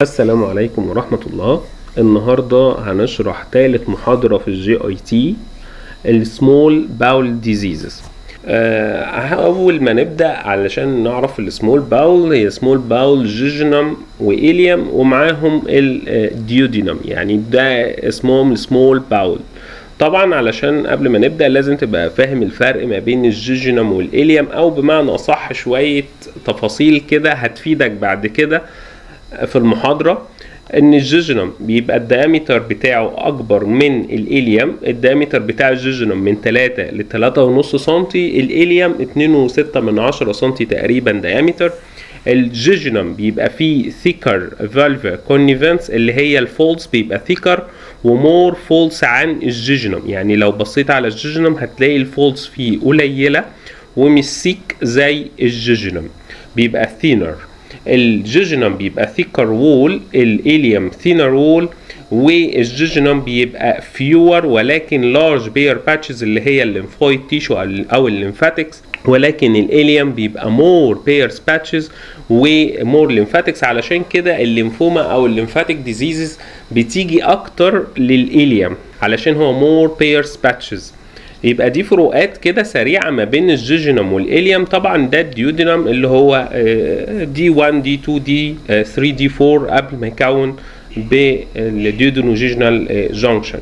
السلام عليكم ورحمة الله النهاردة هنشرح تالت محاضرة في الجي اي تي السمول باول ديزيزز اول ما نبدا علشان نعرف السمول باول هي سمول باول جيجنم وايليوم ومعاهم الديودينم يعني ده اسمهم السمول باول طبعا علشان قبل ما نبدا لازم تبقى فاهم الفرق ما بين الجيجنم والايليوم او بمعنى اصح شويه تفاصيل كده هتفيدك بعد كده في المحاضره ان الجيجنم بيبقى الديامتر بتاعه اكبر من الاليوم الديامتر بتاع الجيجنم من 3 ل 3.5 سم الاليوم 2.6 من 10 سم تقريبا ديامتر الجيجنم بيبقى فيه ثيكر فالفا كونيفنس اللي هي الفولز بيبقى ثيكر ومور فولز عن الجيجنم يعني لو بصيت على الجيجنم هتلاقي الفولز فيه قليله ومش سيك زي الجيجنم بيبقى ثينر الجيجنم بيبقى ثيكر وول الاليوم ثينر وول والجيجنم بيبقى فيور ولكن لارج بير باتشز اللي هي الليمفويد تيشو او الليمفاتكس ولكن الاليوم بيبقى مور بيرز باتشز ومور ليمفاتكس علشان كده الليمفوما او الليمفاتيك ديزيزز بتيجي اكتر للاليوم علشان هو مور بيرز باتشز يبقى دي فروقات كده سريعه ما بين الجيجنم والاليوم طبعا ده الديودينم اللي هو دي 1 دي 2 دي 3 دي 4 قبل ما يكون بالديودينوجيجنال جانكشن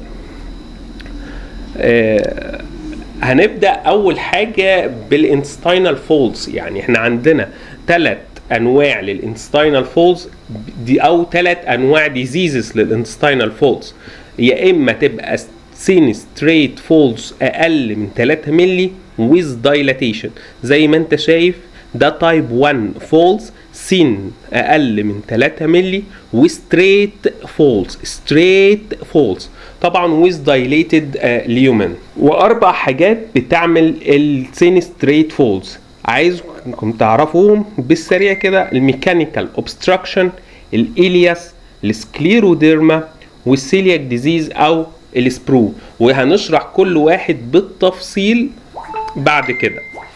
هنبدا اول حاجه بالانستينال فولز يعني احنا عندنا ثلاث انواع للانستينال فولز دي او ثلاث انواع ديزيزز للانستينال فولز يا اما تبقى سين ستريت فولز اقل من 3 مللي with dilatation زي ما انت شايف ده تايب 1 فولز سين اقل من 3 مللي وستريت فولز ستريت فولز طبعا with dilated ليومن واربع حاجات بتعمل السين ستريت فولز عايزكم تعرفوهم بالسريع كده الميكانيكال اوبستراكشن الالياس السكليروديرما والسيلياك ديزيز او السبرو وهنشرح كل واحد بالتفصيل بعد كده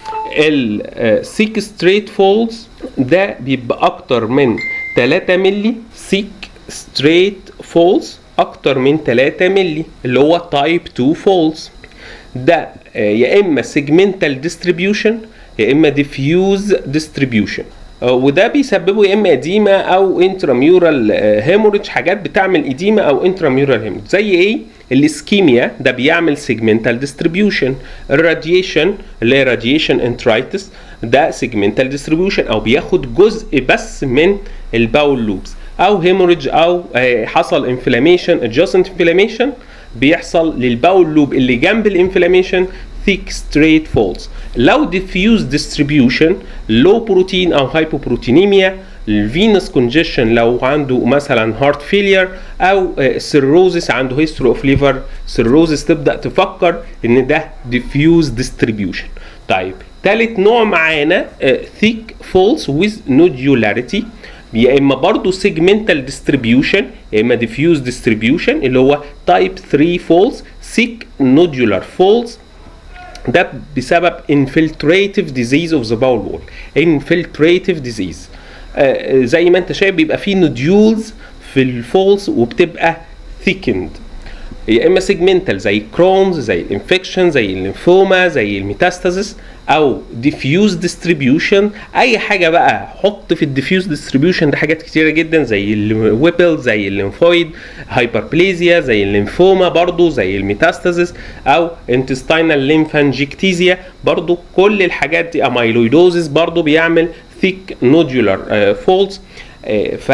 السيك ستريت فولز ده بيبقى اكتر من 3 مللي سيك ستريت فولز اكتر من 3 مللي اللي هو تايب 2 فولز ده يا اما سيجمنتال ديستريبيوشن يا اما ديفيوز ديستريبيوشن وده بيسببه يا اما اديما او انتراميورال هيموريدج حاجات بتعمل اديما او انتراميورال هيموريدج زي ايه الاسكيميا ده بيعمل سيجمنتال ديستريبيوشن الراديشن اللي هي راديشن انترايتس ده سيجمنتال ديستريبيوشن او بياخد جزء بس من الباول لوبس او هيموريدج او حصل انفلاميشن ادجاستنت انفلاميشن بيحصل للباول لوب اللي جنب الانفلاميشن thick straight folds لو diffuse distribution low protein او hypoproteinemia الفينس كونجيشن لو عنده مثلا هارت فيلير او سيروزس عنده هيستوري اوف ليفر سيروزس تبدا تفكر ان ده diffuse distribution طيب ثالث نوع معانا thick folds with nodularity يا اما برضه segmental distribution يا اما diffuse distribution اللي هو type 3 folds thick nodular folds ده بسبب infiltrative disease of the bowel wall infiltrative disease آه زي ما انت شايف بيبقى فيه نوديولز في الفولز وبتبقى thickened يا اما سيجمنتال زي كرونز زي الانفكشن زي الليمفوما زي الميتاستاسيس او ديفيوز ديستريبيوشن اي حاجه بقى حط في الديفيوز ديستريبيوشن ده حاجات كتيره جدا زي الويبل زي الليمفويد هايبربليزيا زي الليمفوما برضو زي الميتاستاسيس او انتستينال ليمفانجيكتيزيا برضو كل الحاجات دي اميلويدوزيس برضو بيعمل ثيك نودولار فولز ف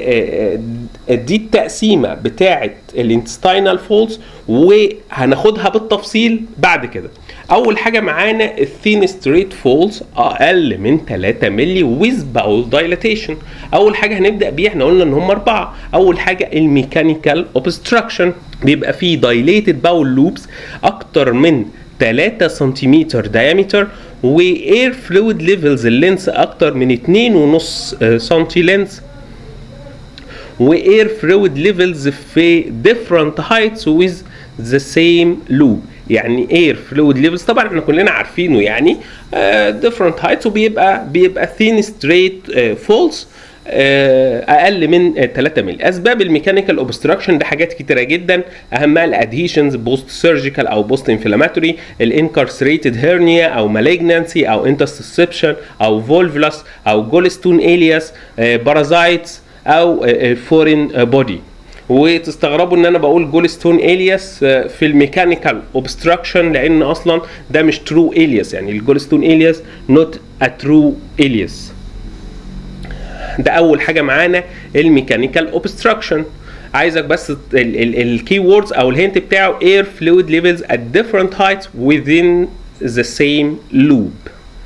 دي التقسيمه بتاعه الانتستينال فولز وهناخدها بالتفصيل بعد كده اول حاجه معانا الثين ستريت فولز اقل من 3 مللي ويز باول دايلاتيشن اول حاجه هنبدا بيها احنا قلنا ان هم اربعه اول حاجه الميكانيكال اوبستراكشن بيبقى فيه دايليتد باول لوبس اكتر من 3 سنتيمتر دايمتر واير فلويد ليفلز اللينس اكتر من 2.5 سنتي لينس واير فلويد ليفلز في different heights with the same loop يعني اير فلويد ليفلز طبعا احنا كلنا عارفينه يعني ديفرنت هايتس وبيبقى بيبقى ثين ستريت فولز اقل من 3 مللي اسباب الميكانيكال اوبستراكشن ده حاجات كتيره جدا اهمها الادهيشنز بوست سيرجيكال او بوست انفلاماتوري الانكارسريتد هيرنيا او مالجنانسي او انترسبشن او فولفلس او جولستون الياس بارازايتس او فورين بودي وتستغربوا ان انا بقول جولستون الياس في الميكانيكال اوبستراكشن لان اصلا ده مش ترو الياس يعني الجولستون الياس نوت ا ترو الياس ده اول حاجه معانا الميكانيكال اوبستراكشن عايزك بس الكي ووردز او الهنت بتاعه air fluid levels at different heights within the same loop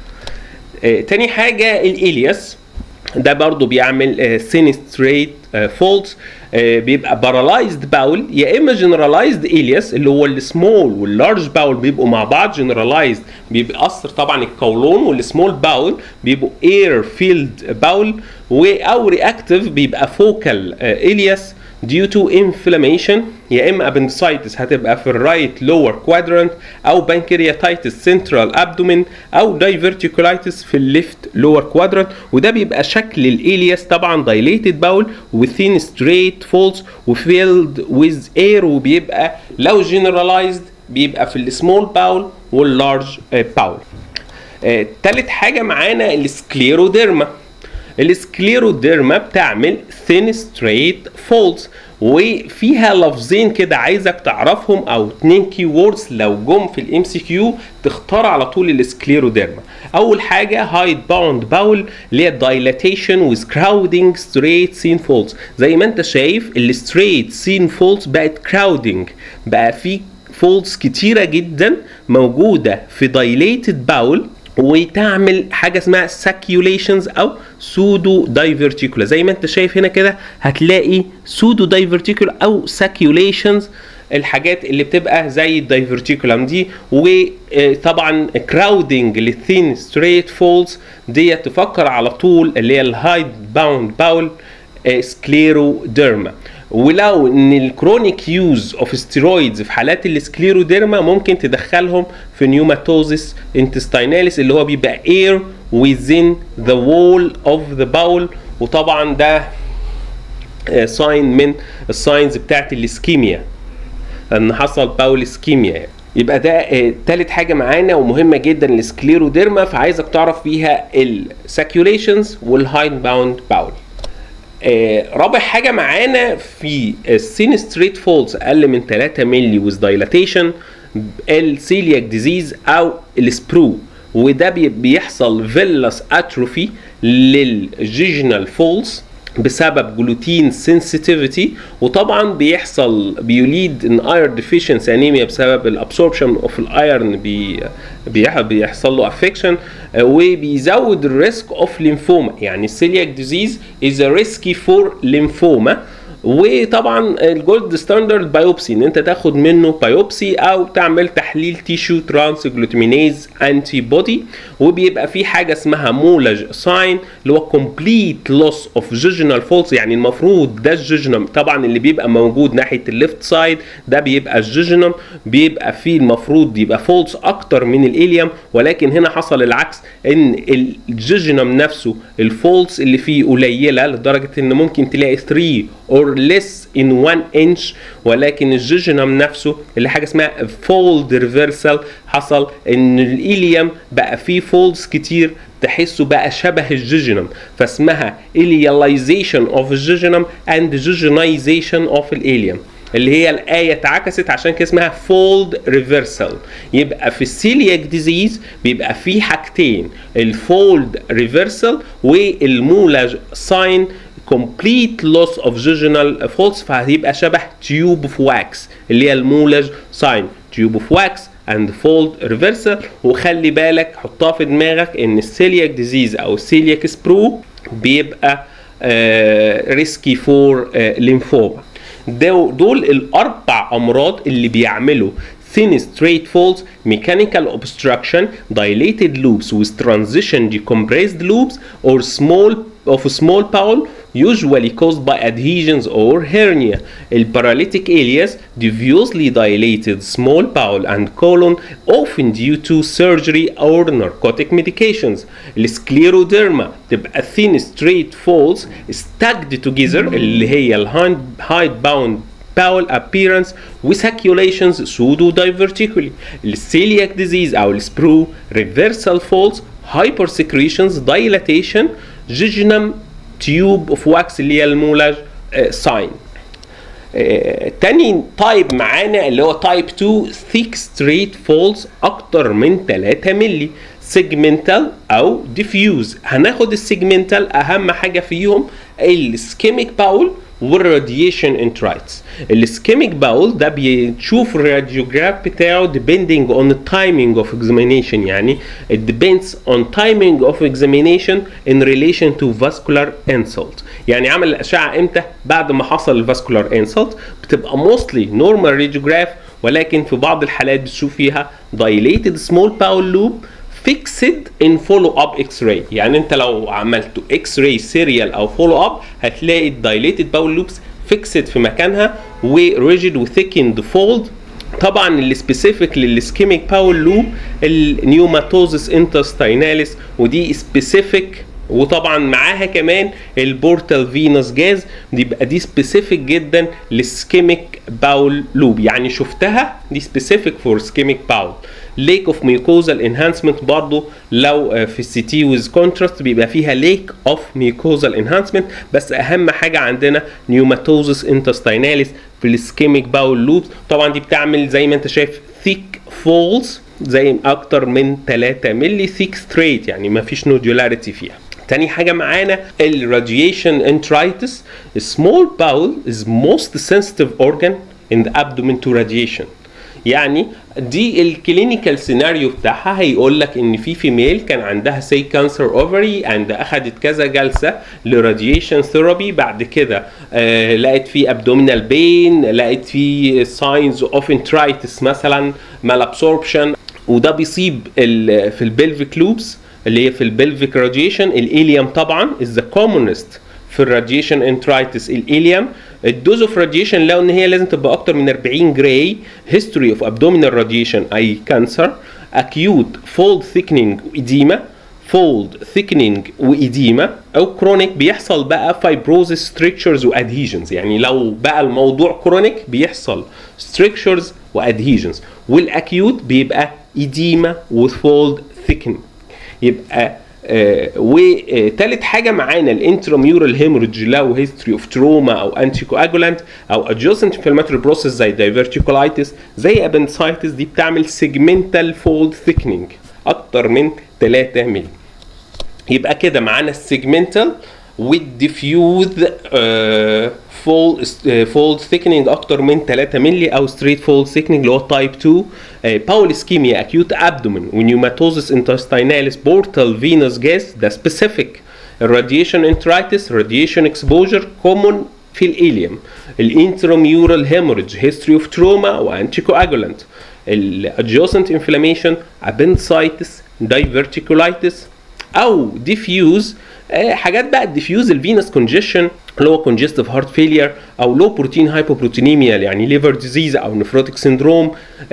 آه تاني حاجه الالياس ده برضو بيعمل ثين ستريت فولتس بيبقى بارالايزد باول يا اما جنرالايزد الياس اللي هو السمول واللارج باول بيبقوا مع بعض جنرالايزد بيأثر طبعا القولون والسمول باول بيبقوا اير فيلد باول او رياكتيف بيبقى فوكال الياس due to inflammation يا اما appendicitis هتبقى في الرايت lower quadrant او pancreatitis central abdomen او diverticulitis في الليفت lower quadrant وده بيبقى شكل الالياس طبعا dilated bowel within straight folds وفilled with air وبيبقى لو generalized بيبقى في السمول باول واللارج باول تالت حاجه معانا السكليروديرما السكليروديرما بتعمل ثين ستريت فولدز وفيها لفظين كده عايزك تعرفهم او اتنين كي ووردز لو جم في الام سي كيو تختار على طول السكليروديرما اول حاجه هايد باوند باول اللي هي دايلاتيشن ويز كراودنج ستريت سين فولدز زي ما انت شايف الستريت سين فولدز بقت كراودنج بقى في فولدز كتيره جدا موجوده في دايليتد باول وتعمل حاجه اسمها ساكيوليشنز او سودو دايفرتيكولا زي ما انت شايف هنا كده هتلاقي سودو دايفرتيكولا او ساكيوليشنز الحاجات اللي بتبقى زي الدايفرتيكولم دي وطبعا كراودنج للثين ستريت فولز دي تفكر على طول اللي هي الهايد باوند باول سكليروديرما ولو ان الكرونيك يوز اوف ستيرويدز في حالات السكليروديرما ممكن تدخلهم في نيوماتوزيس انتستيناليس اللي هو بيبقى air within the wall of the bowel وطبعا ده ساين من الساينز بتاعت الاسكيميا ان حصل باول اسكيميا يعني. يبقى ده آه تالت حاجة معانا ومهمة جدا السكليروديرما فعايزك تعرف فيها الساكيوليشنز والهايد باوند باول آه رابع حاجه معانا في السين ستريت فولز اقل من 3 مللي ويز دايلاتيشن السيلياك ديزيز او السبرو وده بيحصل فيلاس اتروفي للجيجنال فولز بسبب جلوتين سنسيتيفيتي وطبعا بيحصل بيوليد ان ايرن ديفيشنسي انيميا بسبب الابسوربشن اوف الايرن بي بيحصل له افكشن وبيزود الريسك اوف ليمفوما يعني السيلياك ديزيز از ريسكي فور ليمفوما وطبعا الجولد ستاندرد بايوبسي ان انت تاخد منه بايوبسي او تعمل تحليل تيشو ترانس جلوتامينيز انتي بودي وبيبقى في حاجه اسمها مولج ساين اللي هو كومبليت لوس اوف جوجنال فولز يعني المفروض ده الجوجنم طبعا اللي بيبقى موجود ناحيه الليفت سايد ده بيبقى الجوجنم بيبقى فيه المفروض يبقى فولز اكتر من الاليوم ولكن هنا حصل العكس ان الجوجنم نفسه الفولز اللي فيه قليله لدرجه ان ممكن تلاقي 3 or less in 1 inch ولكن الجوجنم نفسه اللي حاجه اسمها fold reversal حصل ان الإليوم بقى فيه فولدز كتير تحسه بقى شبه الجوجنم فاسمها إلياليزيشن اوف الجوجنم اند جوجنايزيشن اوف الإليوم اللي هي الآية اتعكست عشان كده اسمها فولد ريفرسال يبقى في السيلياك ديزيز بيبقى في حاجتين الفولد ريفرسال والمولج ساين complete loss of jejunal folds فهيبقى شبه tube of wax اللي هي المولج ساين tube of wax and fold reversal وخلي بالك حطها في دماغك ان السيلياك ديزيز او السيلياك سبرو بيبقى ريسكي فور ليمفوما دول الاربع امراض اللي بيعملوا thin straight folds, mechanical obstruction, dilated loops with transition decompressed loops or small of small bowel usually caused by adhesions or hernia البaralytic areas diffusely dilated small bowel and colon often due to surgery or narcotic medications السكليروديرما تبقى thin straight folds stacked together اللي هي الهايد hide bound bowel appearance وساكيوليشنز pseudo diverticularly السيلياك disease او السبرو reversal folds hypersecretions dilatation jejunum tube of wax اللي هي المولج ساين تاني تايب معانا اللي هو تايب 2 thick straight folds اكتر من 3 مللي سيجمنتال او ديفيوز هناخد السيجمنتال اهم حاجه فيهم السكيميك باول والراديشن انترايتس السكيميك باول ده بنشوف الراديوجراف بتاعه depending on the timing of examination يعني it depends on timing of examination in relation to vascular insult يعني عمل الاشعه امتى بعد ما حصل الفاسكولار انسلت بتبقى mostly normal radiograph ولكن في بعض الحالات بتشوف فيها dilated small bowel loop fixed in follow up اكس راي يعني انت لو عملت اكس راي سيريال او فولو اب هتلاقي الدايليتد باول لوبس فيكسد في مكانها وريجيد وثيكند فولد طبعا السبيسيفيك للسكيميك باول لوب النيوماتوزس انتستيناليس ودي سبيسيفيك وطبعا معاها كمان البورتال فينوس جاز دي بقى دي سبيسيفيك جدا للسكيميك باول لوب يعني شفتها دي سبيسيفيك فور سكيميك باول ليك اوف ميوكوزال انهانسمنت برضو لو في السي تي ويز كونتراست بيبقى فيها ليك اوف ميوكوزال انهانسمنت بس اهم حاجه عندنا نيوماتوزس انتستيناليس في السكيميك باول لوبس طبعا دي بتعمل زي ما انت شايف ثيك فولز زي اكتر من 3 مللي ثيك ستريت يعني ما فيش نودولاريتي فيها تاني حاجة معانا الراديشن انترايتس small bowel is most sensitive organ in the abdomen to radiation يعني دي الكلينيكال سيناريو بتاعها هيقول لك ان في فيميل كان عندها سي كانسر اوفري اند اخذت كذا جلسه لراديشن ثيرابي بعد كده آه لقت في ابدومينال بين لقت في ساينز اوف انترايتس مثلا مال ابسوربشن وده بيصيب في البلفيك لوبس اللي هي في البلفيك راديشن الاليوم طبعا از ذا كومونست في الراديشن انترايتس الاليوم الدوز اوف راديشن لو ان هي لازم تبقى اكتر من 40 جراي هيستوري اوف ابدومينال راديشن اي كانسر اكيوت فولد ثيكنينج واديما فولد ثيكنينج واديما او كرونيك بيحصل بقى فايبروزس ستريكشرز وادهيجنز يعني لو بقى الموضوع كرونيك بيحصل ستريكشرز وادهيجنز والاكيوت بيبقى اديما وفولد ثيكنينج يبقى آه وتالت حاجه معانا الانتراميورال هيموريدج لو هيستوري اوف تروما او انتي كواجولانت او ادجوسنت انفلاماتوري بروسيس زي دايفرتيكولايتس زي ابنسايتس دي بتعمل سيجمنتال فولد ثيكنينج اكتر من 3 مللي يبقى كده معانا السيجمنتال والديفيوز فول فولد ثيكنينج اكتر من 3 مللي او ستريت فولد ثيكنينج اللي هو تايب 2 باول اسكيميا اكيوت ابدومين ونيوماتوزس انتستيناليس بورتال فينوس جاس ده سبيسيفيك الراديشن انترايتس راديشن اكسبوجر كومون في الاليوم الانتراميورال هيموريدج هيستوري اوف تروما وانتي كواجولانت الادجوسنت انفلاميشن ابنسايتس دايفرتيكولايتس او ديفيوز حاجات بقى الديفيوز الفينس كونجيشن اللي هو كونجستيف هارت فيلير او لو بروتين هايبوبروتينيميا يعني ليفر ديزيز او نفروتيك سيندروم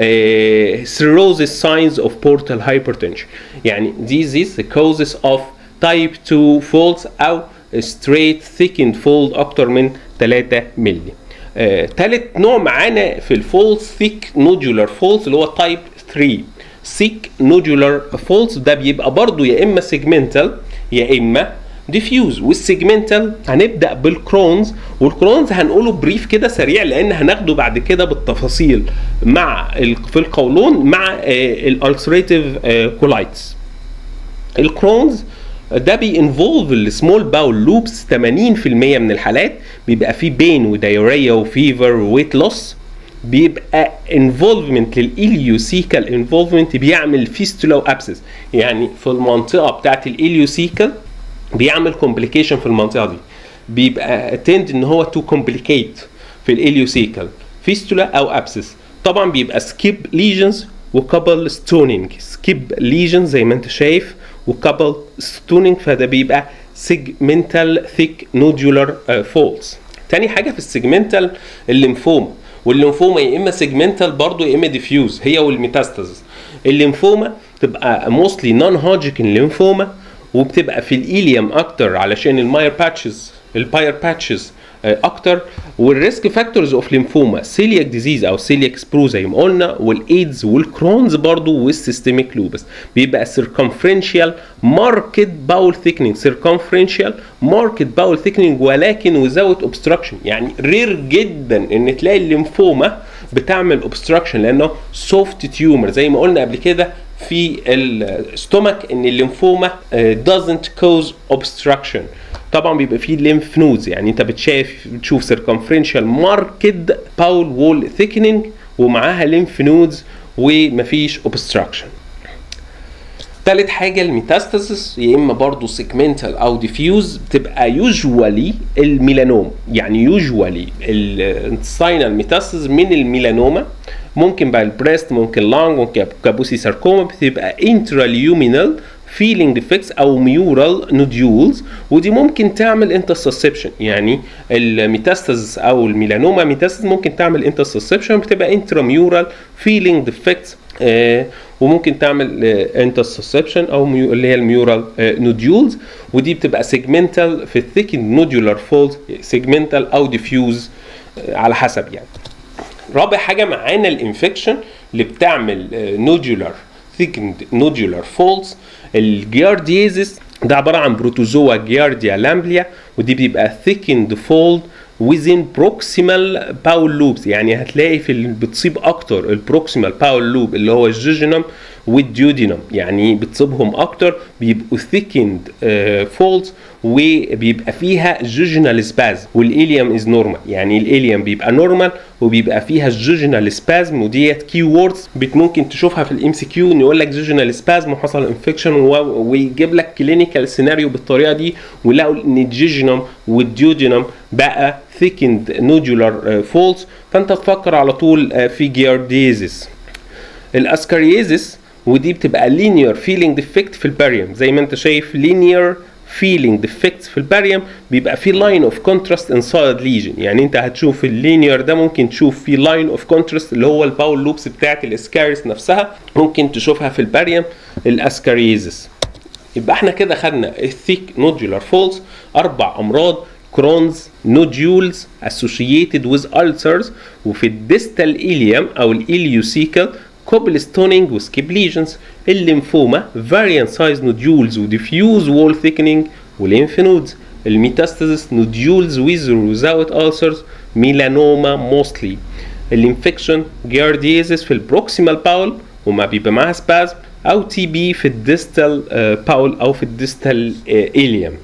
سيروزيس ساينز اوف بورتال هايبرتنشن يعني these the causes of type 2 folds او straight thickened fold اكتر من 3 مللي آه، تالت نوع معانا في الفولز ثيك نودولار فولز اللي هو تايب 3 ثيك نودولار فولز ده بيبقى برضو يا اما سيجمنتال يا اما ديفيوز والسيجمنتال هنبدا بالكرونز والكرونز هنقوله بريف كده سريع لان هناخده بعد كده بالتفاصيل مع ال- في القولون مع الالسريتيف كولايتس الكرونز ده بينفولف السمول باول لوبس 80% من الحالات بيبقى فيه بين ودايوريا وفيفر وويت لوس بيبقى انفولفمنت للإليوسيكال انفولفمنت بيعمل فيستولا وابسس يعني في المنطقه بتاعت الإليوسيكال بيعمل كومبليكيشن في المنطقه دي بيبقى تند ان هو تو كومبليكيت في الإليوسيكال فيستولا او ابسس طبعا بيبقى سكيب ليجنز وكابل ستونينج سكيب ليجن زي ما انت شايف وكابل ستونينج فده بيبقى segmental thick nodular folds تاني حاجه في السيجمنتال الليمفوما والليمفوما يا اما سيجمنتال برضه يا اما ديفيوز هي والميتاستازيس الليمفوما تبقى موستلي نون هوجيكن ليمفوما وبتبقى في الايليوم اكتر علشان الماير باتشز الباير باتشز اكتر والريسك فاكتورز اوف ليمفوما سيلياك ديزيز او سيلياك سبرو زي ما قلنا والايدز والكرونز برضو والسيستميك لوبس بيبقى سيركمفرنشال ماركت باول ثيكنينج سيركمفرنشال ماركت باول ثيكنينج ولكن وزاوت اوبستراكشن يعني رير جدا ان تلاقي الليمفوما بتعمل اوبستراكشن لانه سوفت تيومر زي ما قلنا قبل كده في الستومك ان الليمفوما doesn't cause obstruction طبعا بيبقى فيه ليمف نودز يعني انت بتشاف بتشوف سيركمفرنشال ماركت باول وول ثيكنينج ومعاها ليمف نودز ومفيش اوبستراكشن تالت حاجة الميتاستاسيس يا اما برضه سيجمنتال او ديفيوز بتبقى يوجوالي الميلانوم يعني يوجوالي الانتستينال ميتاستاسيس من الميلانوما ممكن بقى البريست ممكن لانج ممكن كابوسي ساركوما بتبقى انتراليومينال فيلينج ديفكتس او ميورال نوديولز ودي ممكن تعمل انترسسبشن يعني الميتاستاز او الميلانوما ميتاستاز ممكن تعمل انترسسبشن بتبقى انتراميورال فيلينج ديفكتس آه وممكن تعمل انترسسبشن او ميو اللي هي الميورال آه نوديولز ودي بتبقى سيجمنتال في الثيك نودولار فولز سيجمنتال او ديفيوز آه على حسب يعني رابع حاجه معانا الانفكشن اللي بتعمل نودولار thickened nodular folds الجيارديزيس ده عباره عن بروتوزوا جيارديا لامبليا ودي بيبقى thickened fold within proximal bowel loops يعني هتلاقي في اللي بتصيب اكتر البروكسيمال باول لوب اللي هو الجيجنم والديودينم يعني بتصيبهم اكتر بيبقوا thickened uh, folds وبيبقى فيها جوجنال سبازم والاليوم از نورمال يعني الاليوم بيبقى نورمال وبيبقى فيها جوجنال سبازم وديت كي ووردز ممكن تشوفها في الام سي كيو ان يقول لك جوجنال سبازم وحصل انفكشن ويجيب لك كلينيكال سيناريو بالطريقه دي ولقوا ان الجيجنم والديودينم بقى ثيكند نودولار فولز فانت تفكر على طول في جيارديزيس الاسكاريزيس ودي بتبقى لينير فيلينج ديفكت في الباريوم زي ما انت شايف لينير فيلينج ديفكتس في الباريوم بيبقى في لاين اوف كونتراست انسايد ليجن يعني انت هتشوف اللينير ده ممكن تشوف في لاين اوف كونتراست اللي هو الباول لوبس بتاعت الاسكاريس نفسها ممكن تشوفها في الباريوم الاسكاريزس يبقى احنا كده خدنا الثيك نودولار فولز اربع امراض كرونز نوديولز associated with ulcers وفي الديستال إليوم أو الإليوسيكال كوبلستونينج وسكيب ليجنز الليمفوما فاريانت سايز نوديولز وديفيوز وول ثيكنينج والليمف نودز الميتاستاسيس نوديولز with or without ulcers ميلانوما موستلي الانفكشن جارديزيس في البروكسيمال باول وما بيبقى معاها سبازم او تي بي في الديستال باول او في الديستال إليوم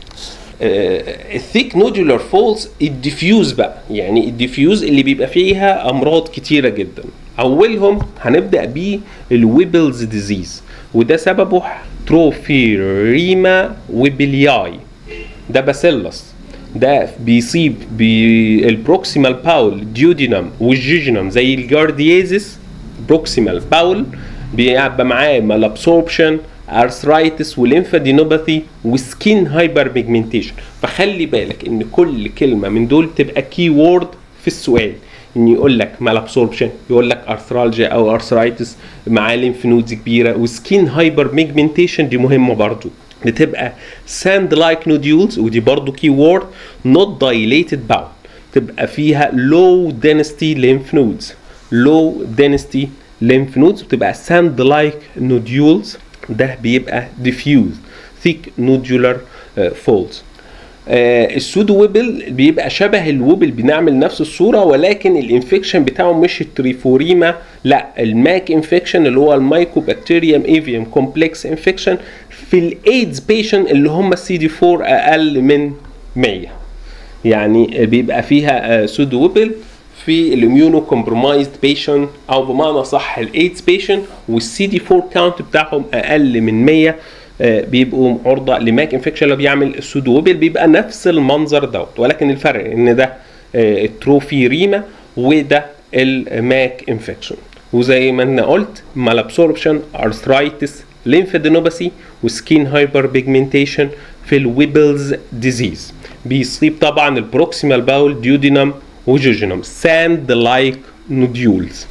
الثيك نودولار فولز الديفيوز بقى يعني الديفيوز اللي بيبقى فيها امراض كتيره جدا اولهم هنبدا بيه الويبلز ديزيز وده سببه تروفيريما ويبلياي ده باسيلس ده بيصيب بالبروكسيمال باول ديودينم والجيجنم زي الجارديازيس بروكسيمال باول بيبقى معاه مالابسوربشن ارثرايتس وليمفادينوباثي وسكين هايبر بيجمنتيشن فخلي بالك ان كل كلمه من دول تبقى كي وورد في السؤال ان يقول لك مال ابسوربشن يقول لك ارثرالجيا او ارثرايتس معاه ليمف نودز كبيره وسكين هايبر بيجمنتيشن دي مهمه برضو بتبقى ساند لايك نوديولز ودي برضو كي وورد نوت دايليتد باول تبقى فيها لو density lymph nodes لو density lymph nodes بتبقى sand like nodules ده بيبقى diffuse thick nodular uh, folds آه السودو ويبل بيبقى شبه الوبل بنعمل نفس الصوره ولكن الانفكشن بتاعه مش التريفوريما لا الماك انفكشن اللي هو المايكوبكتيريوم ايفيوم كومبلكس انفكشن في الايدز بيشن اللي هم السي دي 4 اقل من 100 يعني بيبقى فيها سودو ويبل في الاميونو كومبرومايزد بيشن او بمعنى صح الايدز بيشن والسي دي 4 كاونت بتاعهم اقل من 100 بيبقوا عرضه لماك انفكشن اللي بيعمل السودوبل بيبقى نفس المنظر دوت ولكن الفرق ان ده التروفي ريما وده الماك انفكشن وزي ما انا قلت مال ابسوربشن ارثرايتس ليمفادينوباثي وسكين هايبر بيجمنتيشن في الويبلز ديزيز بيصيب طبعا البروكسيمال باول ديودينم وجوجينم ساند لايك نوديولز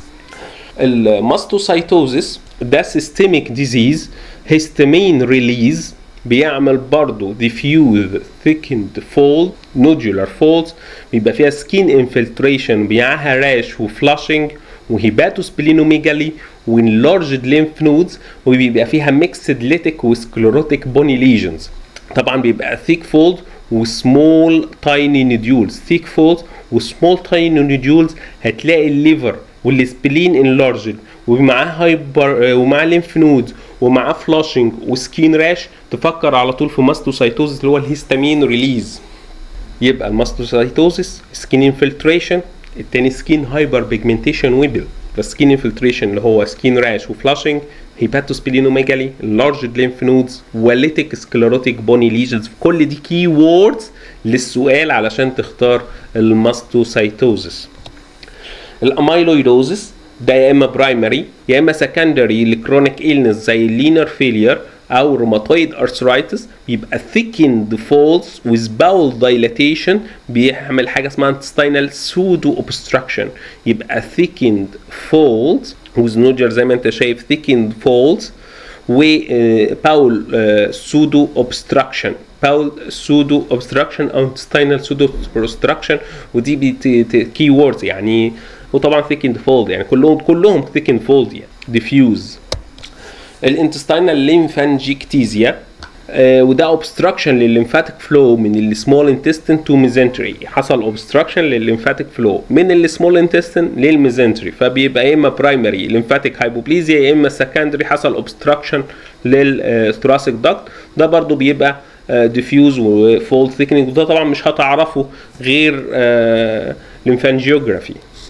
الماستوسايتوزيس ده سيستميك ديزيز هيستامين ريليز بيعمل برضه diffuse thickened fold nodular folds بيبقى فيها skin infiltration بيعها راش وفلاشنج وهيباتوسبلينوميجالي وانلارجد lymph nodes وبيبقى فيها ميكسد ليتيك وسكليروتيك بوني ليجنز طبعا بيبقى thick fold وسمول تايني نوديولز thick folds وسمول تايني نوديولز هتلاقي الليفر والسبلين انلارجد ومعاه هايبر ومعاه ليمف نودز ومعاه فلاشنج وسكين راش تفكر على طول في ماستوسايتوزيس اللي هو الهيستامين ريليز يبقى الماستوسايتوزيس سكين انفلتريشن التاني سكين هايبر بيجمنتيشن ويبل فسكين انفلتريشن اللي هو سكين راش وفلاشنج هيباتوسبلينوميجالي لارج ليمف نودز وليتيك سكليروتيك بوني ليجنز كل دي كي ووردز للسؤال علشان تختار الماستوسايتوزيس الاميلويدوزيس ده يا اما برايمري يا اما سكندري لكرونيك إلنس زي اللينر فيلير او روماتويد ارثرايتس بيبقى thickened folds with bowel dilatation بيعمل حاجه اسمها intestinal pseudo obstruction يبقى thickened folds with nodule زي ما انت شايف thickened folds و باول سودو obstruction باول سودو obstruction او intestinal pseudo obstruction ودي كي ووردز يعني وطبعا thickened fold يعني كلهم كلهم thickened fold يعني diffuse الانتستينال ليمفانجيكتيزيا آه وده اوبستراكشن للليمفاتيك فلو من السمول انتستين تو ميزنتري حصل اوبستراكشن للليمفاتيك فلو من السمول انتستين للميزنتري فبيبقى يا اما برايمري ليمفاتيك هايبوبليزيا يا اما سكندري حصل اوبستراكشن للثوراسيك داكت ده برضو بيبقى ديفيوز وفولد ثيكنينج وده طبعا مش هتعرفه غير ليمفانجيوجرافي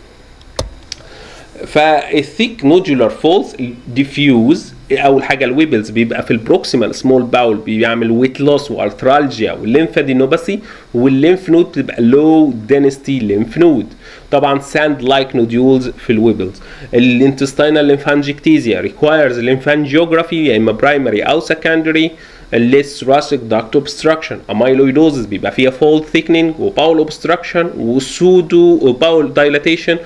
فالثيك نودولار فولز ديفيوز اول حاجه الويبلز بيبقى في البروكسيمال سمول باول بيعمل ويت لوس وارثرالجيا والليمفادينوباثي والليمف نود بتبقى لو دينستي ليمف نود طبعا ساند لايك نوديولز في الويبلز الانتستينال ليمفانجيكتيزيا ريكوايرز ليمفانجيوجرافي يا اما برايمري او سكندري الليس راسك داكت اوبستراكشن اميلويدوزس بيبقى فيها فولد ثيكنينج وباول اوبستراكشن وسودو وباول دايلاتيشن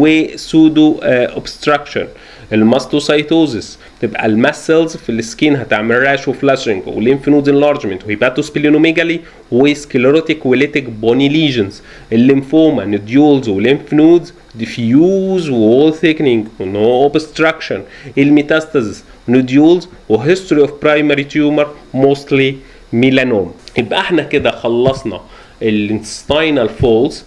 وسودو اوبستراكشن الماستوسايتوزس تبقى الماسلز في السكين هتعمل راش وفلاشنج وليمف نود انلارجمنت وهيباتوسبلينوميجالي وسكليروتيك وليتيك بوني ليجنز الليمفوما نوديولز وليمف نودز ديفيوز وول ثيكنينج ونو اوبستراكشن الميتاستازيس نوديولز وهيستوري اوف برايمري تيومر موستلي ميلانوم يبقى احنا كده خلصنا الانتستينال فولز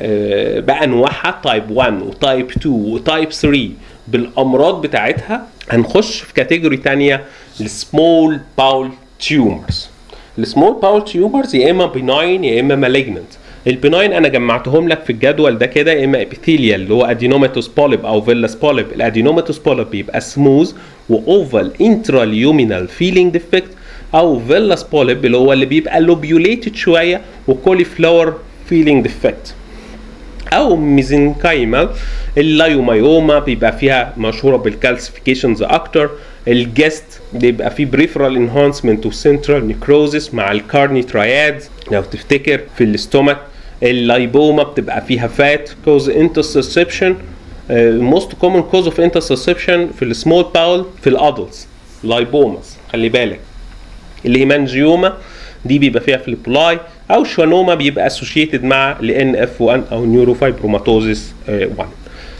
بانواعها تايب 1 وتايب 2 وتايب 3 بالامراض بتاعتها هنخش في كاتيجوري تانية السمول باول تيومرز السمول باول تيومرز يا اما بناين يا اما مالجننت البناين انا جمعتهم لك في الجدول ده كده يا اما ابيثيليال اللي هو ادينوماتوس بوليب او فيلاس بوليب الادينوماتوس بوليب بيبقى سموز واوفال انتراليومينال فيلينج ديفكت او فيلاس بوليب اللي هو اللي بيبقى لوبيوليتد شويه وكولي فلاور فيلينج ديفكت او ميزنكايمال اللايومايوما بيبقى فيها مشهوره بالكالسيفيكيشنز اكتر الجست بيبقى فيه بريفرال انهانسمنت وسنترال نيكروزس مع الكارني تراياد لو تفتكر في الاستومك اللايبوما بتبقى فيها فات كوز انترسبشن موست كومن كوز اوف انترسبشن في السمول باول في الادلتس لايبوماس خلي بالك الهيمانجيوما دي بيبقى فيها فليبولاي او شوانوما بيبقى اسوشيتد مع الان اف 1 او نيوروفايبروماتوزيس 1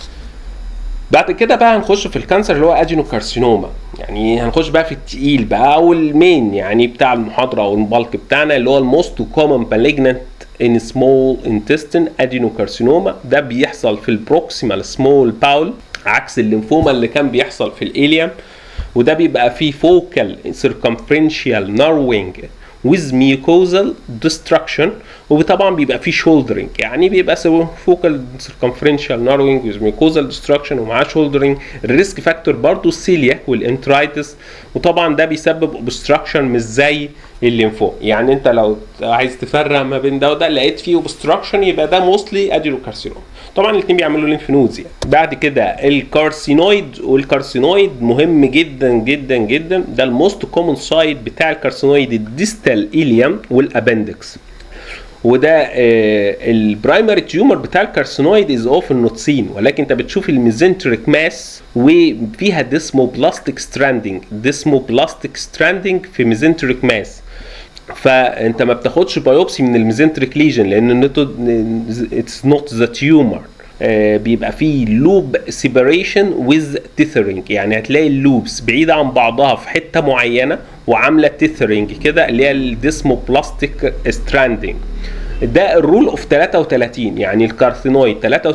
بعد كده بقى هنخش في الكانسر اللي هو ادينوكارسينوما يعني هنخش بقى في التقيل بقى او المين يعني بتاع المحاضره او البلك بتاعنا اللي هو الموست كومن مالجنت ان سمول انتستين ادينوكارسينوما ده بيحصل في البروكسيمال سمول باول عكس الليمفوما اللي كان بيحصل في الاليم وده بيبقى فيه فوكال circumferential narrowing with mucosal destruction وطبعا بيبقى فيه شولدرنج يعني بيبقى فوكال سيركمفرنشال ناروينج ويز ميكوزال ديستراكشن ومعاه شولدرنج الريسك فاكتور برضه السيلياك والانترايتس وطبعا ده بيسبب اوبستراكشن مش زي الليمفوم يعني انت لو عايز تفرق ما بين ده وده لقيت فيه اوبستراكشن يبقى ده موستلي ادينوكارسينوم طبعا الاثنين بيعملوا لينف نودز يعني بعد كده الكارسينويد والكارسينويد مهم جدا جدا جدا ده الموست كومن سايد بتاع الكارسينويد الديستال ايليوم والابندكس وده آه البرايمري تيومر بتاع الكارسينويد از اوفن نوت سين ولكن انت بتشوف الميزنتريك ماس وفيها ديسموبلاستيك ستراندنج ديسموبلاستيك ستراندنج في ميزنتريك ماس فانت ما بتاخدش بايوبسي من الميزنتريك ليجن لان اتس نوت ذا تيومر بيبقى فيه لوب سيبريشن ويز تيثرنج يعني هتلاقي اللوبس بعيده عن بعضها في حته معينه وعامله تيثرنج كده اللي هي الديسموبلاستيك ستراندنج ده الرول اوف 33 يعني الكارثينويد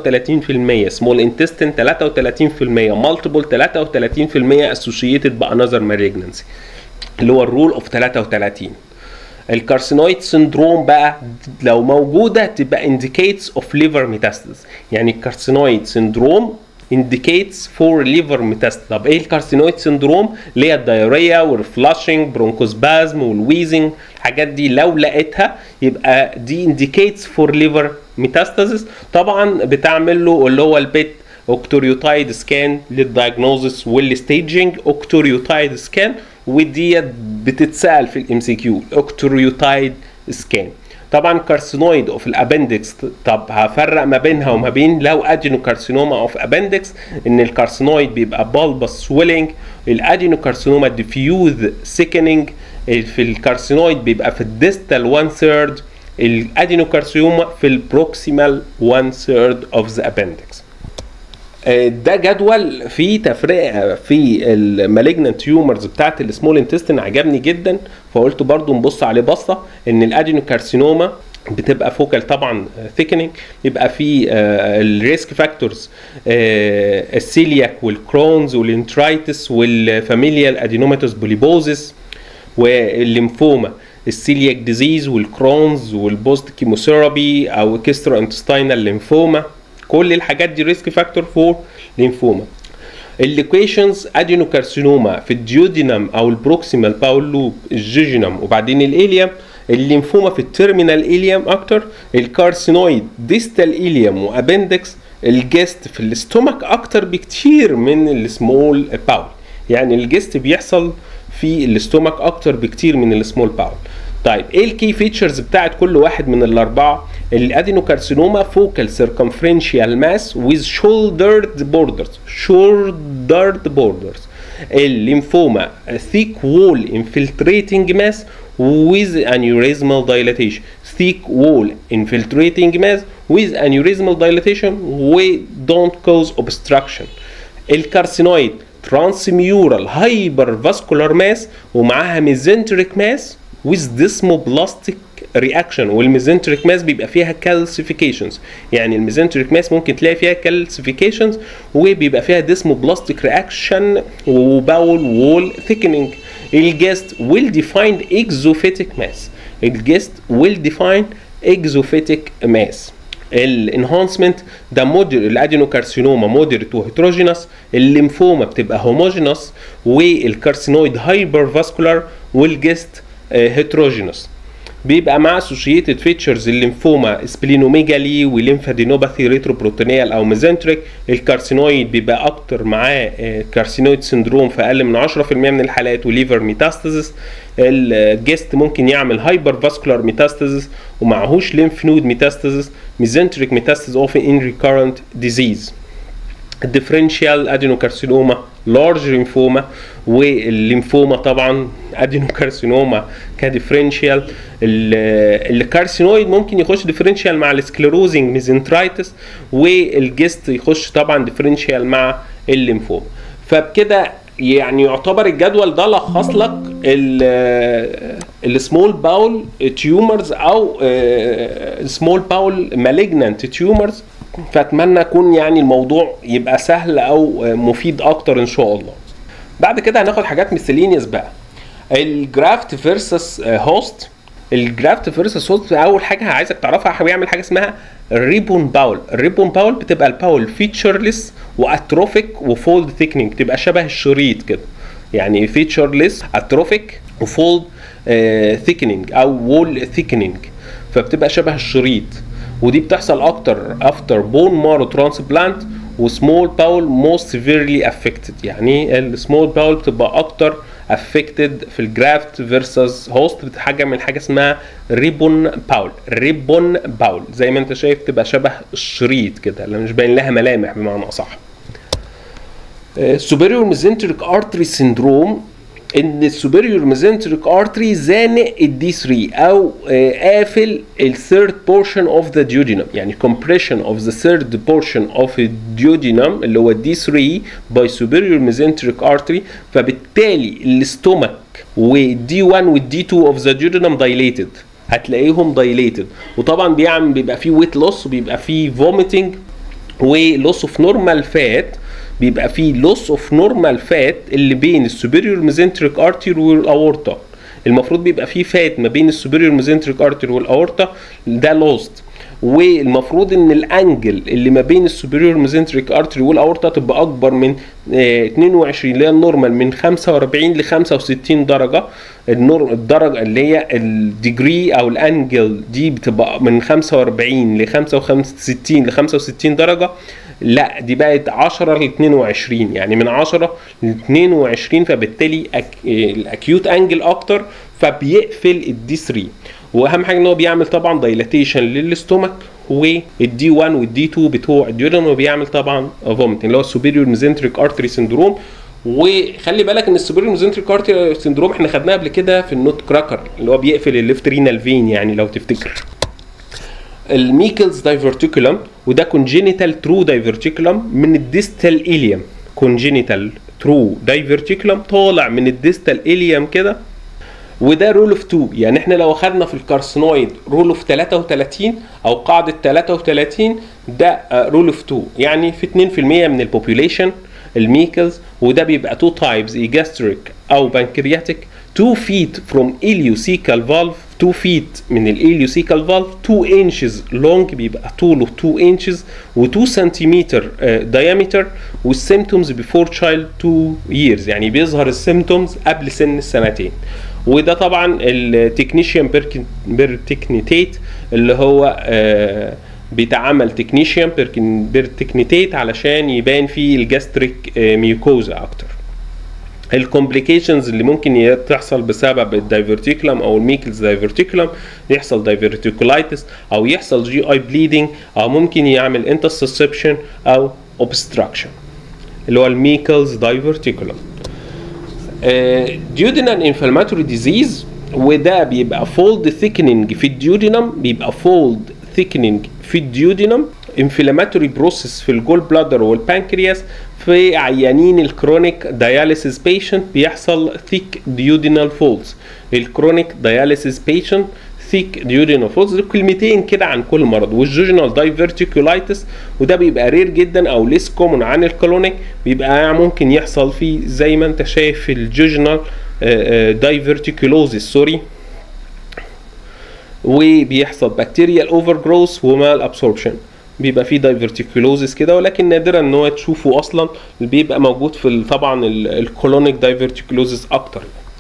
33% سمول انتستين 33% مالتيبل 33% اسوشيتد بانذر مالجنسي اللي هو الرول اوف 33 الكارسينويد سندروم بقى لو موجوده تبقى indicates of liver metastasis يعني الكارسينويد سندروم indicates for liver metastasis طب ايه الكارسينويد سندروم اللي هي الدايريا والفلاشنج برونكوسبازم والويزنج الحاجات دي لو لقيتها يبقى دي indicates for liver metastasis طبعا بتعمل له اللي هو البيت اوكتوريوتايد سكان للدايجنوزس والستيجنج اوكتوريوتايد سكان وديت بتتسال في الام سي كيو اوكتوريوتايد سكان طبعا كارسينويد اوف الابندكس طب هفرق ما بينها وما بين لو ادينو كارسينوما اوف ابندكس ان الكارسينويد بيبقى بالبس سويلنج الادينو كارسينوما ديفيوز سيكننج في الكارسينويد بيبقى في الديستال 1 ثيرد الادينو كارسينوما في البروكسيمال 1 ثيرد اوف ذا ابندكس ده جدول فيه تفرقه في المالجنت تيومرز بتاعت السمول انتستين عجبني جدا فقلت برضو نبص عليه بصه ان الادينوكارسينوما بتبقى فوكال طبعا ثيكنينج يبقى في الريسك فاكتورز السيلياك والكرونز والانترايتس والفاميليال ادينوماتوس بوليبوزيس والليمفوما السيلياك ديزيز والكرونز والبوست كيموثيرابي او كيسترو انتستينال ليمفوما كل الحاجات دي ريسك فاكتور فور ليمفوما الليكويشنز ادينوكارسينوما في الديودينم او البروكسيمال باول لوب الجيجينم وبعدين الاليوم الليمفوما في التيرمينال اليوم اكتر الكارسينويد ديستال اليوم وابندكس الجست في الاستومك اكتر بكتير من السمول باول يعني الجست بيحصل في الاستومك اكتر بكتير من السمول باول طيب ايه الكي فيتشرز بتاعت كل واحد من الاربعه الادينوكارسينوما فوكال سيركمفرنشيال ماس with shouldered borders shouldered borders الليمفوما thick wall infiltrating mass with aneurysmal dilatation thick wall infiltrating mass with aneurysmal dilatation we don't cause obstruction الكارسينويد transmural hypervascular mass ومعاها mesenteric mass with desmoplastic reaction والميزنتريك ماس بيبقى فيها كالسيفيكيشنز يعني الميزنتريك ماس ممكن تلاقي فيها كالسيفيكيشنز وبيبقى فيها ديسموبلاستيك رياكشن وباول وول ثيكنينج الجست ويل ديفايند اكزوفيتيك ماس الجست ويل ديفايند اكزوفيتيك ماس الانهانسمنت ده مودر الادينوكارسينوما مودريت وهيتروجينس الليمفوما بتبقى هوموجينس والكارسينويد هايبر فاسكولار والجست هيتروجينس بيبقى مع اسوشيتد فيتشرز الليمفوما سبلينوميجالي وليمفادينوباثي ريتروبروتينيال او ميزنتريك الكارسينويد بيبقى اكتر معاه كارسينويد سندروم في اقل من 10% من الحالات وليفر ميتاستاسيس الجست ممكن يعمل هايبر فاسكولار ميتاستاسيس ومعهوش ليمف نود ميتاستاسيس ميزنتريك ميتاستاسيس اوف ان ريكارنت ديزيز الديفرنشيال ادينوكارسينوما لارج ليمفوما والليمفوما طبعا ادينوكارسينوما كديفرنشيال الكارسينويد ممكن يخش ديفرنشيال مع السكليروزنج ميزنترايتس والجست يخش طبعا ديفرنشيال مع الليمفوما فبكده يعني يعتبر الجدول ده لخص لك السمول باول تيومرز او سمول باول مالجنانت تيومرز فاتمنى يكون يعني الموضوع يبقى سهل او مفيد اكتر ان شاء الله بعد كده هناخد حاجات مثلينيس بقى الجرافت فيرسس هوست الجرافت فيرسس هوست اول حاجه عايزك تعرفها بيعمل حاجه اسمها ريبون باول الريبون باول بتبقى الباول فيتشرلس واتروفيك وفولد ثيكنينج تبقى شبه الشريط كده يعني فيتشرلس اتروفيك وفولد ثيكنينج او وول ثيكنينج فبتبقى شبه الشريط ودي بتحصل اكتر افتر بون مارو ترانسبلانت وسمول باول موست سيفيرلي افكتد يعني السمول باول بتبقى اكتر افكتد في الجرافت فيرسز هوست بتحاجه من حاجه اسمها ريبون باول ريبون باول زي ما انت شايف تبقى شبه الشريط كده اللي مش باين لها ملامح بمعنى اصح سوبيريور ميزنتريك ارتري سيندروم ان السوبيريور ميزنتريك ارتري زانق الدي 3 او قافل الثيرد بورشن اوف ذا ديودينم يعني compression اوف ذا ثيرد بورشن اوف الديودينم اللي هو الدي 3 باي سوبيريور ميزنتريك ارتري فبالتالي الاستومك والدي 1 والدي 2 اوف ذا ديودينم دايليتد هتلاقيهم دايليتد وطبعا بيعمل بيبقى فيه ويت لوس وبيبقى فيه فوميتنج ولوس اوف نورمال فات بيبقى فيه لوس اوف نورمال فات اللي بين السوبيريور ميزنتريك ارتير والاورطه المفروض بيبقى فيه فات ما بين السوبيريور ميزنتريك ارتير والاورطه ده لوست والمفروض ان الانجل اللي ما بين السوبيريور ميزنتريك ارتري والاورطه تبقى اكبر من اه 22 اللي هي النورمال من 45 ل 65 درجه النور الدرجه اللي هي الديجري او الانجل دي بتبقى من 45 ل 65 ل 65 درجه لا دي بقت 10 ل 22 يعني من 10 ل 22 فبالتالي أك... الاكيوت انجل اكتر فبيقفل الدي 3 واهم حاجه ان هو بيعمل طبعا دايلاتيشن للاستومك والدي 1 والدي 2 بتوع الديودن وبيعمل طبعا فوميتنج اللي هو السوبيريور ميزنتريك ارتري سندروم وخلي بالك ان السوبيريور ميزنتريك ارتري سندروم احنا خدناه قبل كده في النوت كراكر اللي هو بيقفل الليفت رينال فين يعني لو تفتكر الميكلز دايفرتيكولم وده كونجينيتال ترو دايفرتيكولم من الديستال اليوم كونجينيتال ترو دايفرتيكولم طالع من الديستال اليوم كده وده رول اوف 2 يعني احنا لو اخدنا في الكارسينويد رول اوف 33 او قاعده 33 ده رول اوف 2 يعني في 2% من البوبوليشن الميكلز وده بيبقى تو تايبس ايجاستريك او بنكرياتيك 2 feet from ileocecal valve 2 feet من الاليوسيكال فالف 2 inches long بيبقى طوله 2 inches و2 سنتيمتر diameter والسيمتومز before child 2 years يعني بيظهر السيمتومز قبل سن السنتين وده طبعا التكنيشيان بيرتكنيتيت اللي هو آه بيتعمل تكنيشيان بيرتكنيتيت علشان يبان فيه الجاستريك آه ميوكوزا اكتر الكومبليكيشنز اللي ممكن تحصل بسبب الدايفرتيكولم او الميكلز دايفرتيكولم يحصل دايفرتيكولايتس او يحصل جي اي بليدنج او ممكن يعمل انترسبشن او اوبستراكشن اللي هو الميكلز دايفرتيكولم ديودينال انفلاماتوري ديزيز وده بيبقى فولد ثيكنينج في الديودينم بيبقى فولد ثيكنينج في الديودينم انفلاماتوري بروسيس في الجول بلادر والبانكرياس في عيانين الكرونيك دياليسيس بيشنت بيحصل ثيك ديودينال فولز الكرونيك دياليسيس بيشنت ثيك ديودينال فولز كلمتين كده عن كل مرض والجوجينال دايفرتيكولايتس وده بيبقى رير جدا او ليس كومون عن الكلونيك بيبقى ممكن يحصل فيه زي ما انت شايف في الجوجينال دايفرتيكولوزيس سوري وبيحصل بكتيريال اوفر جروث ومال ابسوربشن بيبقى فيه دايفرتيكولوزيس كده ولكن نادرا ان هو تشوفه اصلا بيبقى موجود في طبعا الكولونيك دايفرتيكولوزيس اكتر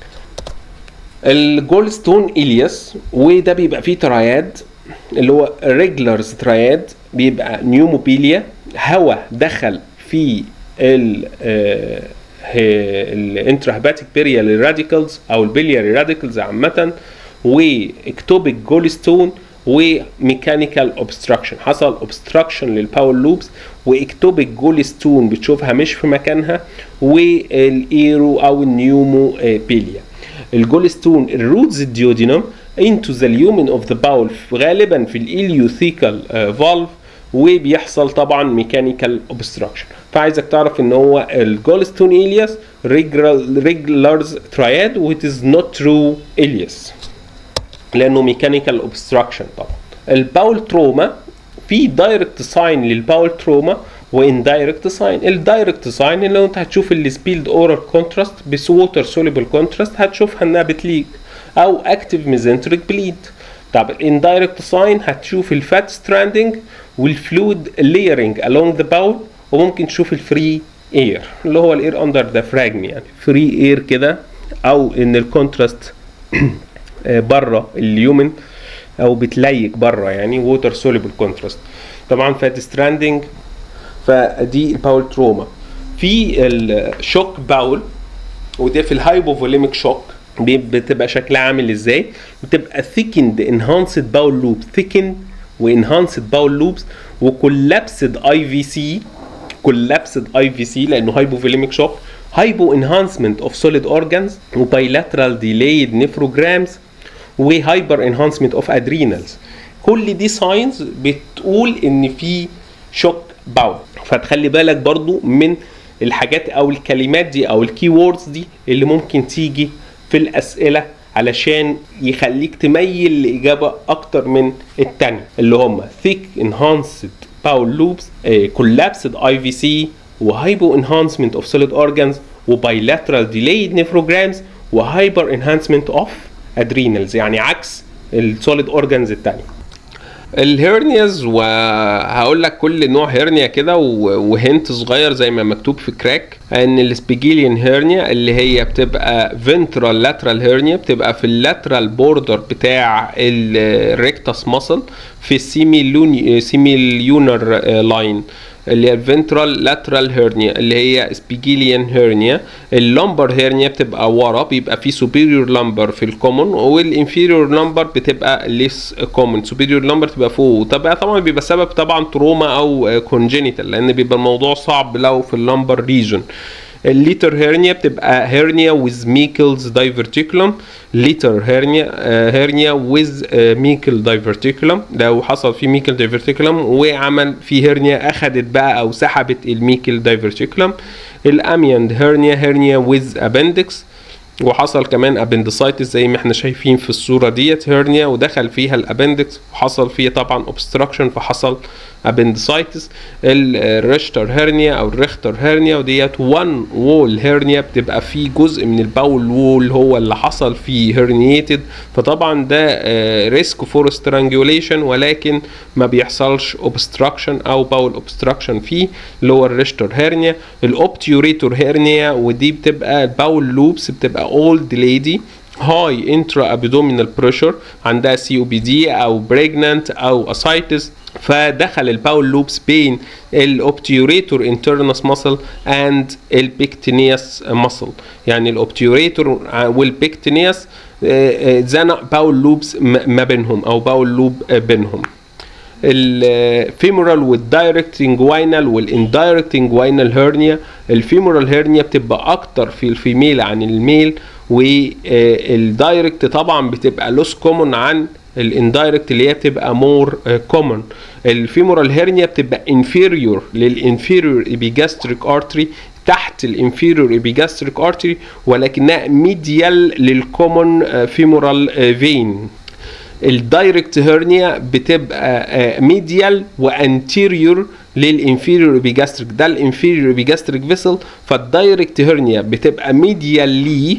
الجول ستون الياس وده بيبقى فيه تراياد اللي هو ريجلرز تراياد بيبقى نيوموبيليا هواء دخل في ال الانتراهباتيك بيريال راديكلز او البيلياري راديكلز عامه واكتوبيك جول ستون وميكانيكال اوبستراكشن حصل اوبستراكشن للباور لوبس واكتوبيك جول ستون بتشوفها مش في مكانها والايرو او النيومو بيليا الجول ستون الروتز الديودينم into the lumen of the bowel غالبا في الاليوثيكال فالف وبيحصل طبعا ميكانيكال اوبستراكشن فعايزك تعرف ان هو الجولستون الياس ريجلرز تراياد وات از نوت ترو الياس لانه ميكانيكال اوبستراكشن طبعا الباول تروما في دايركت ساين للباول تروما واندايركت ساين الدايركت ساين اللي انت هتشوف السبيلد اورال كونتراست بس ووتر سوليبل كونتراست هتشوفها انها بتليك او اكتف ميزنتريك بليد طب الاندايركت ساين هتشوف الفات ستراندنج والفلويد لايرنج along ذا باول وممكن تشوف الفري اير اللي هو الاير اندر دافراجم يعني فري اير كده او ان الكونتراست بره اليومن او بتليك بره يعني ووتر سوليبل كونتراست طبعا فات ستراندنج فدي الباول تروما في الشوك باول وده في الهايبوفوليميك شوك بتبقى شكلها عامل ازاي بتبقى ثيكند انهانسد باول لوب ثيكن وانهانسد باول لوبس وكولابسد اي في سي كولابسد اي في سي لانه هايبوفوليميك شوك هايبو انهانسمنت اوف سوليد اورجانز وبايلاترال ديلايد نيفروجرامز وهايبر انهانسمنت اوف ادرينالز كل دي ساينز بتقول ان في شوك باول فتخلي بالك برضو من الحاجات او الكلمات دي او الكي ووردز دي اللي ممكن تيجي في الاسئله علشان يخليك تميل لاجابه اكتر من التانية اللي هم thick enhanced باول لوبس collapsed اي في سي وهايبو انهانسمنت اوف سوليد اورجانز وبايلاترال ديلايد نيفروجرامز وهايبر انهانسمنت اوف ادرينالز يعني عكس السوليد اورجانز التانية الهيرنياز وهقول لك كل نوع هيرنيا كده وهنت صغير زي ما مكتوب في كراك ان السبيجيليان هيرنيا اللي هي بتبقى فنترال لاترال هيرنيا بتبقى في اللاترال بوردر بتاع الريكتاس ماسل في السيمي سيميليونر لاين اللي هي الفنترال لاترال هيرنيا اللي هي سبيجيليان هيرنيا اللمبر هيرنيا بتبقى ورا بيبقى في سوبيريور لمبر في الكومون والانفيريور لمبر بتبقى ليس كومون سوبيريور لمبر تبقى فوق طبعا طبعا بيبقى سبب طبعا تروما او كونجينيتال لان بيبقى الموضوع صعب لو في اللمبر ريجون الليتر هيرنيا بتبقى هيرنيا ويز ميكلز دايفرتيكولم ليتر هيرنيا هيرنيا ويز ميكل دايفرتيكولم لو حصل في ميكل دايفرتيكولم وعمل في هيرنيا اخذت بقى او سحبت الميكل دايفرتيكولم الاميند هيرنيا هيرنيا ويز ابندكس وحصل كمان ابندسايتس زي ما احنا شايفين في الصوره ديت هيرنيا ودخل فيها الابندكس وحصل فيها طبعا اوبستراكشن فحصل ابندسايتس الريشتر هيرنيا او الريختر هيرنيا وديت وان وول هيرنيا بتبقى في جزء من الباول وول هو اللي حصل فيه هيرنييتد فطبعا ده ريسك فور سترانجوليشن ولكن ما بيحصلش اوبستراكشن او باول اوبستراكشن فيه اللي هو الريشتر هيرنيا الاوبتيوريتور هيرنيا ودي بتبقى الباول لوبس بتبقى اولد ليدي هاي انترا ابيدومينال بريشر عندها سي او بي دي او بريجنانت او اسايتس فدخل الباول لوبس بين الاوبتيوريتور انترنس ماسل اند البيكتينياس ماسل يعني الاوبتيوريتور والبيكتينياس زنق باول لوبس ما بينهم او باول لوب بينهم الفيمورال والدايركت انجوينال والاندايركت انجوينال هيرنيا الفيمورال هيرنيا بتبقى اكتر في الفيميل عن الميل والدايركت طبعا بتبقى لوس كومون عن الاندايركت اللي هي بتبقى مور كومون الفيمورال هيرنيا بتبقى انفيريور للانفيريور ايبيجاستريك ارتري تحت الانفيريور ايبيجاستريك ارتري ولكنها ميديال للكومون فيمورال فين الدايركت هيرنيا بتبقى ميديال وانتيريور للانفيريور ايبيجاستريك ده الانفيريور ايبيجاستريك فيسل فالدايركت هيرنيا بتبقى ميديال ليه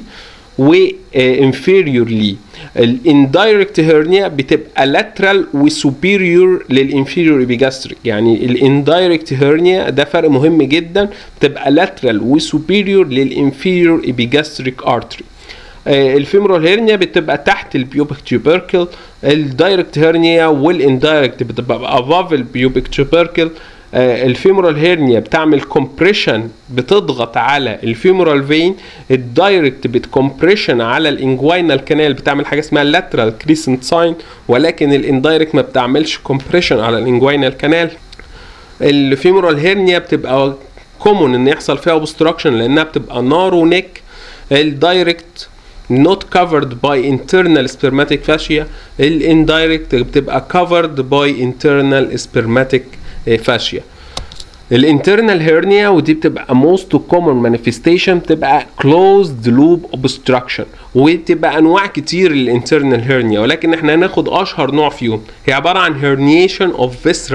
وانفيريور ليه الاندايركت هيرنيا بتبقى لاترال وسوبيريور للانفيريور ايبيجاستريك يعني الاندايركت هيرنيا ده فرق مهم جدا بتبقى لاترال وسوبيريور للانفيريور ايبيجاستريك ارتري الفيمورال هيرنيا بتبقى تحت البيوبك تيوبركل الدايركت هيرنيا والاندايركت بتبقى اباف البيوبك تيوبركل الفيمورال هيرنيا بتعمل كومبريشن بتضغط على الفيمورال فين الدايركت بتكمبريشن على الانجوينال كانال بتعمل حاجه اسمها لاترال كريسنت ساين ولكن الاندايركت ما بتعملش كومبريشن على الانجوينال كانال الفيمورال هيرنيا بتبقى كومون ان يحصل فيها اوبستراكشن لانها بتبقى نارو نيك الدايركت not covered by internal spermatic fascia الاندايركت بتبقى covered by internal spermatic fascia الانترنال هيرنيا ودي بتبقى most common manifestation بتبقى closed loop obstruction وتبقى انواع كتير للانترنال هيرنيا ولكن احنا هناخد اشهر نوع فيهم هي عباره عن herniation of viscera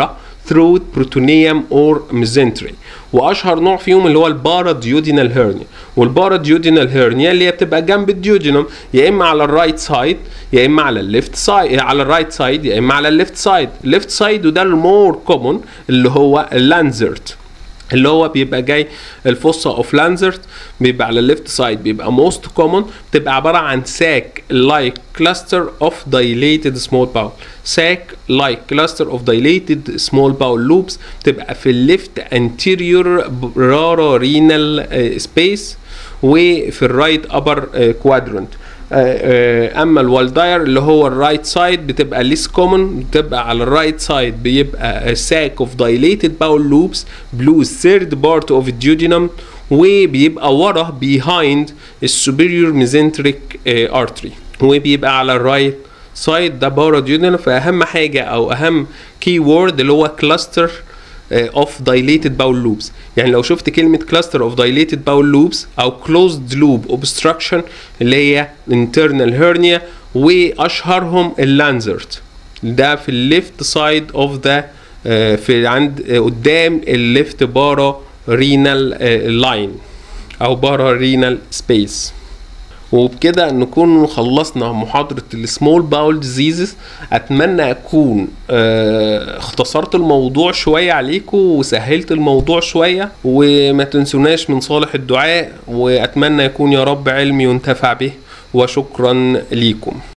throat بروتونيوم اور ميزنتري واشهر نوع فيهم اللي هو الباراديودينال هيرنيا والباراديودينال هيرنيا اللي هي بتبقى جنب الديودينم يا اما على الرايت سايد يا اما على الليفت سايد على الرايت سايد يا اما على الليفت سايد الليفت سايد وده المور كومون اللي هو اللانزرت اللي هو بيبقى جاي الفصة اوف لانزرت بيبقى على الليفت سايد بيبقى موست كومون بتبقى عباره عن ساك لايك كلاستر اوف دايليتد سمول باول ساك لايك كلاستر اوف دايليتد سمول باول لوبس بتبقى في الليفت انتيريور رارا رينال سبيس وفي الرايت ابر كوادرنت اما الوالداير اللي هو الرايت سايد بتبقى ليس كومن بتبقى على الرايت سايد بيبقى ساك اوف دايليتد باول لوبس بلو ثيرد بارت اوف الديودينم وبيبقى ورا بيهايند السوبيريور ميزنتريك ارتري وبيبقى على الرايت سايد ده باراديودينم فاهم حاجه او اهم كي وورد اللي هو كلاستر اوف دايليتد باول لوبس يعني لو شفت كلمه كلاستر اوف دايليتد باول لوبس او كلوزد لوب اوبستراكشن اللي هي internal هيرنيا واشهرهم اللانزرت ده في الليفت سايد اوف ذا في عند uh, قدام الليفت بارا رينال لاين او بارا رينال سبيس وبكده نكون خلصنا محاضرة السمول باول ديزيزز اتمنى اكون اه اختصرت الموضوع شوية عليكم وسهلت الموضوع شوية وما تنسوناش من صالح الدعاء واتمنى يكون يا رب علمي ينتفع به وشكرا ليكم